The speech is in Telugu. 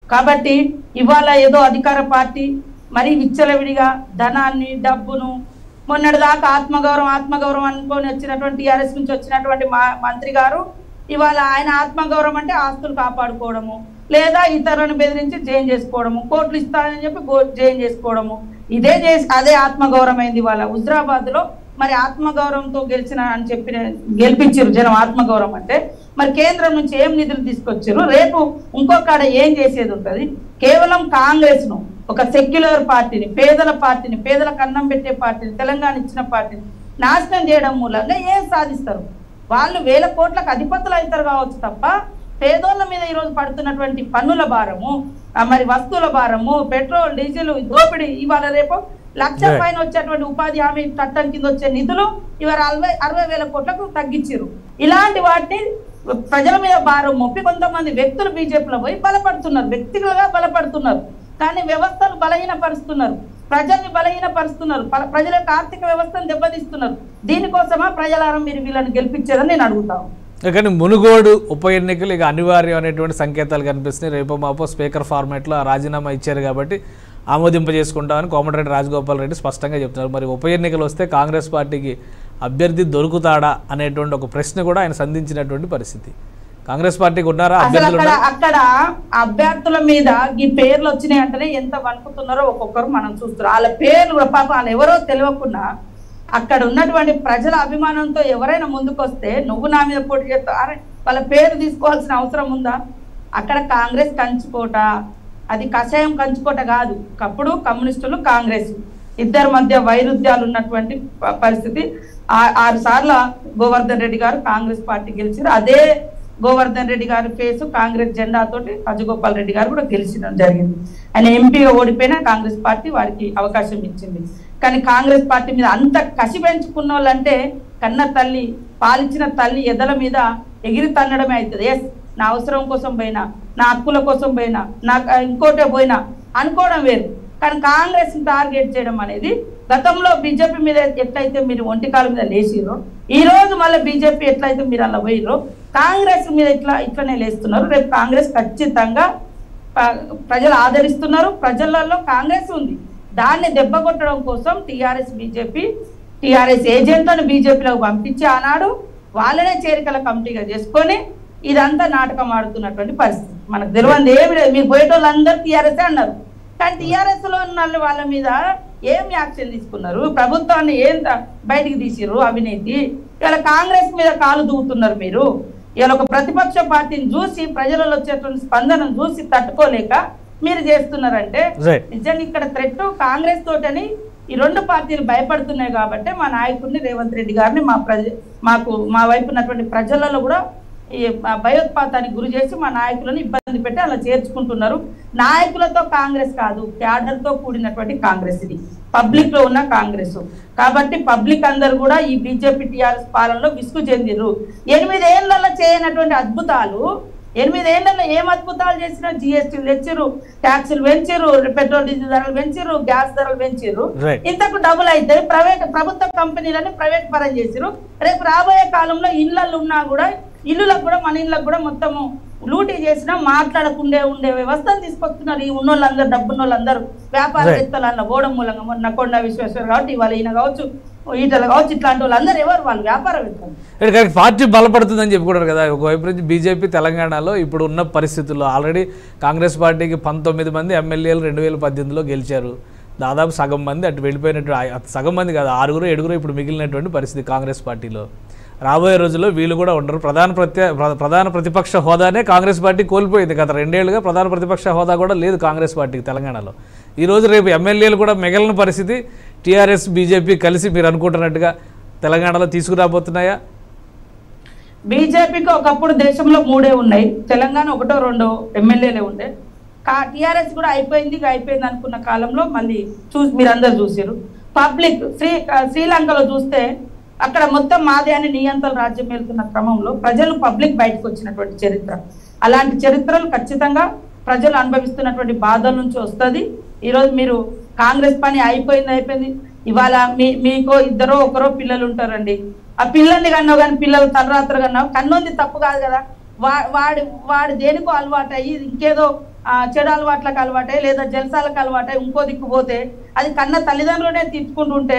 కాబట్టి ఇవాళ ఏదో అధికార పార్టీ మరి విచ్చలవిడిగా ధనాన్ని డబ్బును మొన్నటిదాకా ఆత్మగౌరవం ఆత్మగౌరవం అనుకొని వచ్చినటువంటి టీఆర్ఎస్ నుంచి వచ్చినటువంటి మా మంత్రి గారు ఇవాళ ఆయన ఆత్మగౌరవం అంటే ఆస్తులు కాపాడుకోవడము లేదా ఇతరులను బెదిరించి జైన్ చేసుకోవడము కోట్లు ఇస్తానని చెప్పి గో- జైన్ చేసుకోవడము ఇదే చేసి అదే ఆత్మగౌరవం అయింది ఇవాళ హుజరాబాద్ లో మరి ఆత్మగౌరవంతో గెలిచిన అని చెప్పిన గెలిపించారు జనం ఆత్మగౌరవం అంటే మరి కేంద్రం నుంచి ఏం నిధులు తీసుకొచ్చారు రేపు ఇంకొకడ ఏం చేసేది ఉంటుంది కేవలం కాంగ్రెస్ ను ఒక సెక్యులర్ పార్టీని పేదల పార్టీని పేదలకు అన్నం పెట్టే పార్టీని తెలంగాణ ఇచ్చిన పార్టీని నాశనం చేయడం మూలంగా ఏం సాధిస్తారు వాళ్ళు వేల కోట్లకు అధిపతులు అవుతారు కావచ్చు తప్ప పేదోళ్ళ మీద ఈరోజు పడుతున్నటువంటి పన్నుల భారము ఆ మరి వస్తువుల భారము పెట్రోల్ డీజిల్ దోపిడీ ఇవాళ రేపు లక్ష Right. పైన వచ్చేటువంటి ఉపాధి హామీ చట్టం కింద వచ్చే నిధులు ఇవాళ అరవై అరవై వేల కోట్లకు తగ్గించారు ఇలాంటి వాటిని ప్రజల మీద భారం మోపి కొంతమంది వ్యక్తులు బీజేపీలో పోయి బలపడుతున్నారు వ్యక్తిగతంగా బలపడుతున్నారు కానీ వ్యవస్థలు బలహీనపరుస్తున్నారు ప్రజల్ని బలహీనపరుస్తున్నారు ప- ప్రజల యొక్క ఆర్థిక వ్యవస్థను దెబ్బతీస్తున్నారు దీనికోసమా ప్రజలారం మీరు వీళ్ళని గెలిపించారని నేను అడుగుతాను కానీ మునుగోడు ఉప ఎన్నికలు ఇక అనివార్యం అనేటువంటి సంకేతాలు కనిపిస్తున్నాయి రేపు మాపో స్పీకర్ ఫార్మాట్లో ఆ రాజీనామా ఇచ్చారు కాబట్టి ఆమోదింపజేసుకుంటామని కోమటిరెడ్డి రాజగోపాల్ రెడ్డి స్పష్టంగా చెప్తున్నారు మరి ఉప ఎన్నికలు వస్తే కాంగ్రెస్ పార్టీకి అభ్యర్థి దొరుకుతాడా అనేటువంటి ఒక ప్రశ్న కూడా ఆయన సంధించినటువంటి పరిస్థితి కాంగ్రెస్ పార్టీకి ఉన్నారా అసలు అభ్యర్థులు అక్కడ ఉన్నారా? అక్కడ అభ్యర్థుల మీద ఈ పేర్లు వచ్చినాయి అంటేనే ఎంత వణుకుతున్నారో ఒక్కొక్కరు మనం చూస్తున్నాం వాళ్ళ పేర్లు కూడా పాపం వాళ్ళు ఎవరో తెలియకుండా అక్కడ ఉన్నటువంటి ప్రజల అభిమానంతో ఎవరైనా ముందుకొస్తే నువ్వు నా మీద పోటీ చేస్తావు అరే వాళ్ళ పేరు తీసుకోవాల్సిన అవసరం ఉందా అక్కడ కాంగ్రెస్ కంచుకోట అది కషాయం కంచుకోట కాదు ఒకప్పుడు కమ్యూనిస్టులు కాంగ్రెస్ ఇద్దరి మధ్య వైరుధ్యాలు ఉన్నటువంటి ప- పరిస్థితి ఆ- ఆరు సార్లు గోవర్ధన్ రెడ్డి గారు కాంగ్రెస్ పార్టీ గెలిచారు అదే గోవర్ధన్ రెడ్డి గారి ఫేస్ కాంగ్రెస్ జెండాతోటి రాజగోపాల్ రెడ్డి గారు కూడా గెలిచడం జరిగింది ఆయన ఎంపీగా ఓడిపోయినా కాంగ్రెస్ పార్టీ వారికి అవకాశం ఇచ్చింది కానీ కాంగ్రెస్ పార్టీ మీద అంత కసి పెంచుకున్న వాళ్ళంటే కన్న తల్లి పాలిచ్చిన తల్లి ఎదల మీద ఎగిరి తన్నడమే అవుతుంది ఎస్ నా అవసరం కోసం పోయినా నా హక్కుల కోసం పోయినా నా ఇంకోటే పోయినా అనుకోవడం వేరు కానీ కాంగ్రెస్ టార్గెట్ చేయడం అనేది గతంలో బీజేపీ మీద ఎట్లయితే మీరు ఒంటికాల మీద లేచిరో ఈ రోజు మళ్ళీ బీజేపీ ఎట్లయితే మీరు అలా పోయిరో కాంగ్రెస్ మీద ఇట్లా ఇట్లనే లేస్తున్నారు రేపు కాంగ్రెస్ ఖచ్చితంగా ప- ప్రజలు ఆదరిస్తున్నారు ప్రజలలో కాంగ్రెస్ ఉంది దాన్ని దెబ్బ కొట్టడం కోసం టీఆర్ఎస్ బీజేపీ టీఆర్ఎస్ ఏజెంట్లను బీజేపీలోకి పంపించి ఆనాడు వాళ్ళనే చేరికల కమిటీగా చేసుకొని ఇదంతా నాటకం ఆడుతున్నటువంటి పరిస్థితి మనకు తెలియంది ఏమి లేదు మీరు పోయేటోళ్ళందరూ టీఆర్ఎస్ అన్నారు కానీ టీఆర్ఎస్ లో ఉన్న వాళ్ళ- వాళ్ళ మీద ఏం యాక్షన్ తీసుకున్నారు ప్రభుత్వాన్ని ఏం త- బయటికి తీసిర్రు అవినీతి ఇలా కాంగ్రెస్ మీద కాలు దూకుతున్నారు మీరు ఇలా ఒక ప్రతిపక్ష పార్టీని చూసి ప్రజలలో వచ్చేటువంటి స్పందనను చూసి తట్టుకోలేక మీరు చేస్తున్నారంటే Right. నిజంగా ఇక్కడ థ్రెట్ కాంగ్రెస్ తోటని ఈ రెండు పార్టీలు భయపడుతున్నాయి కాబట్టి మా నాయకుడిని రేవంత్ రెడ్డి గారిని మా ప్రజ మాకు మా వైపు ఉన్నటువంటి ప్రజలలో కూడా ఈ భయోత్పాతానికి గురి చేసి మా నాయకులను ఇబ్బంది పెట్టి అలా చేర్చుకుంటున్నారు నాయకులతో కాంగ్రెస్ కాదు క్యాడర్తో కూడినటువంటి కాంగ్రెస్ ఇది పబ్లిక్ లో ఉన్న కాంగ్రెస్ కాబట్టి పబ్లిక్ అందరు కూడా ఈ బీజేపీ టీఆర్ఎస్ పాలనలో విసుగు చెందిరు ఎనిమిదేళ్లలో చేయనటువంటి అద్భుతాలు ఎనిమిదేళ్లలో ఏం అద్భుతాలు చేసినా జిఎస్టీలు తెచ్చిర్రు ట్యాక్సులు పెంచిర్రు పెట్రోల్ డీజిల్ ధరలు పెంచిర్రు గ్యాస్ ధరలు పెంచిర్రు Right. ఇంతకు డబుల్ అయితే ప్రైవేట్ ప్రభుత్వ కంపెనీలని ప్రైవేట్ పరం చేసిరు రేపు రాబోయే కాలంలో ఇళ్ళల్లో ఉన్నా కూడా ఇల్లులకు కూడా మన ఇళ్ళకు కూడా మొత్తము లూటీ చేసినా మాట్లాడకుండే ఉండే వ్యవస్థను తీసుకొస్తున్నారు ఈ ఉన్నోళ్ళందరూ డబ్బున్న వాళ్ళందరూ వ్యాపారవేత్తలు అన్న ఓడం మూలంగా మొన్న కొండ విశ్వేశ్వర కాబట్టి ఇవాళ ఈయన కావచ్చు ఈటలు కావచ్చు ఇట్లాంటి వాళ్ళందరూ ఎవరు వాళ్ళు వ్యాపారవేత్తలు ఇక్కడ కానీ పార్టీ బలపడుతుందని చెప్పుకుంటారు కదా ఒకవైపు నుంచి బీజేపీ తెలంగాణలో ఇప్పుడు ఉన్న పరిస్థితుల్లో ఆల్రెడీ కాంగ్రెస్ పార్టీకి పంతొమ్మిది మంది ఎమ్మెల్యేలు రెండు వేల పద్దెనిమిదిలో గెలిచారు దాదాపు సగం మంది అటు వెళ్ళిపోయినట్టు ఆ- సగం మంది కాదు ఆరుగురు ఏడుగురు ఇప్పుడు మిగిలినటువంటి పరిస్థితి కాంగ్రెస్ పార్టీలో రాబోయే రోజుల్లో వీళ్ళు కూడా ఉండరు ప్రధాన ప్రత్య ప్ర- ప్రధాన ప్రతిపక్ష హోదానే కాంగ్రెస్ పార్టీ కోల్పోయింది గత రెండేళ్లుగా ప్రధాన ప్రతిపక్ష హోదా కూడా లేదు కాంగ్రెస్ పార్టీకి తెలంగాణలో ఈ రోజు రేపు ఎమ్మెల్యేలు కూడా మిగిలిన పరిస్థితి టీఆర్ఎస్ బీజేపీ కలిసి మీరు అనుకుంటున్నట్టుగా తెలంగాణలో తీసుకురాబోతున్నాయా బీజేపీకి ఒకప్పుడు దేశంలో మూడే ఉన్నాయి తెలంగాణ ఒకటో రెండో ఎమ్మెల్యేలే ఉండే కా టీఆర్ఎస్ కూడా అయిపోయింది ఇక అయిపోయింది అనుకున్న కాలంలో మళ్ళీ చూ మీరందరూ చూసారు పబ్లిక్ శ్రీ శ్రీలంకలో చూస్తే అక్కడ మొత్తం మాదే అని నియంత్రణ రాజ్యం వెళ్తున్న క్రమంలో ప్రజలు పబ్లిక్ బయటకు వచ్చినటువంటి చరిత్ర అలాంటి చరిత్రలు ఖచ్చితంగా ప్రజలు అనుభవిస్తున్నటువంటి బాధల నుంచి వస్తుంది ఈరోజు మీరు కాంగ్రెస్ పని అయిపోయింది అయిపోయింది ఇవాళ మీ మీకో ఇద్దరో ఒకరో పిల్లలు ఉంటారండి ఆ పిల్లల్ని కన్నావు కానీ పిల్లలు తలరాత్రి కన్నావు కన్నోంది తప్పు కాదు కదా వా వాడి వాడి దేనికో అలవాటు అయ్యి ఇంకేదో ఆ, చెడు అలవాట్లకు అలవాటే లేదా జలసాలకు అలవాటే ఇంకో దిక్కు పోతే అది కన్న తల్లిదండ్రులనే తిట్టుకుంటుంటే